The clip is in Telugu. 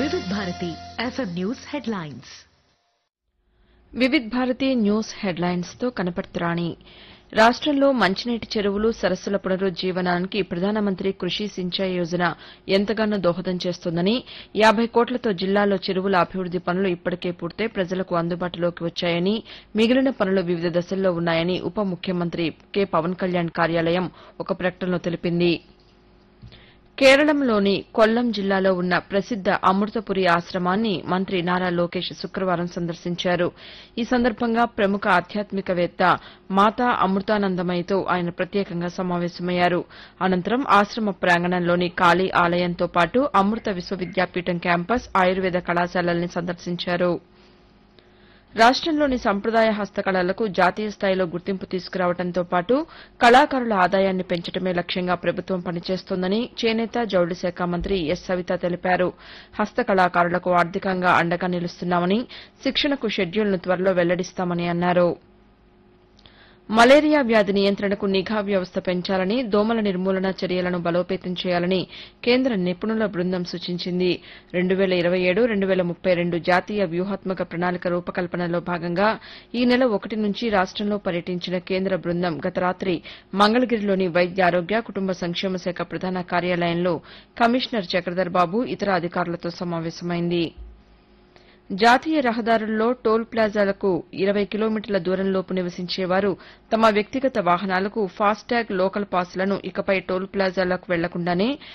వివిధ Bharati FM news headlines Vividh Bharati news headlines తో కనపడుతురాణి రాష్టంలో మంచినీటి చెరువులు సరస్సుల పునరుజ్జీవనానికి ప్రధానమంత్రి కృషి సించాయ్ యోజన ఎంతగానో దోహదం చేస్తోందని యాబై కోట్లతో జిల్లాలో చెరువుల అభివృద్ది పనులు ఇప్పటికే పూర్తయి ప్రజలకు అందుబాటులోకి వచ్చాయని మిగిలిన పనులు వివిధ దశల్లో ఉన్నాయని ఉప ముఖ్యమంత్రి కె పవన్ కళ్యాణ్ కార్యాలయం ఒక ప్రకటనలో తెలిపింది కేరళంలోని కొల్లం జిల్లాలో ఉన్న ప్రసిద్ద అమృతపురి ఆశ్రమాన్ని మంత్రి నారా లోకేష్ శుక్రవారం సందర్శించారు ఈ సందర్భంగా ప్రముఖ ఆధ్యాత్మికవేత్త మాతా అమృతానందమయితో ఆయన ప్రత్యేకంగా సమావేశమయ్యారు అనంతరం ఆశ్రమ ప్రాంగణంలోని కాళీ ఆలయంతో పాటు అమృత విశ్వవిద్యాపీఠం క్యాంపస్ ఆయుర్వేద కళాశాలల్ని సందర్శించారు రాష్టంలోని సంప్రదాయ హస్తకళలకు జాతీయ స్థాయిలో గుర్తింపు తీసుకురావడంతో పాటు కళాకారుల ఆదాయాన్ని పెంచడమే లక్ష్యంగా ప్రభుత్వం పనిచేస్తోందని చేనేత జౌళి శాఖ మంత్రి ఎస్ సవిత తెలిపారు హస్తకళాకారులకు ఆర్థికంగా అండగా నిలుస్తున్నామని శిక్షణకు షెడ్యూల్ను త్వరలో వెల్లడిస్తామని అన్నారు మలేరియా వ్యాధి నియంత్రణకు నిఘా వ్యవస్థ పెంచాలని దోమల నిర్మూలన చర్యలను బలోపేతం చేయాలని కేంద్ర నిపుణుల బృందం సూచించింది రెండు వేల ఇరవై ఏడు రెండు వేల ముప్పై రెండు జాతీయ వ్యూహాత్మక ప్రణాళిక రూపకల్పనలో భాగంగా ఈ నెల ఒకటి నుంచి రాష్టంలో పర్యటించిన కేంద్ర బృందం గత రాత్రి మంగళగిరిలోని వైద్య ఆరోగ్య కుటుంబ సంక్షేమ శాఖ ప్రధాన కార్యాలయంలో కమిషనర్ చక్రధర్ బాబు ఇతర అధికారులతో సమావేశమైంది జాతీయ రహదారుల్లో టోల్ ప్లాజాలకు ఇరవై కిలోమీటర్ల దూరంలోపు నివసించేవారు తమ వ్యక్తిగత వాహనాలకు ఫాస్టాగ్ లోకల్ పాస్లను ఇకపై టోల్ ప్లాజాలకు వెళ్లకుండానే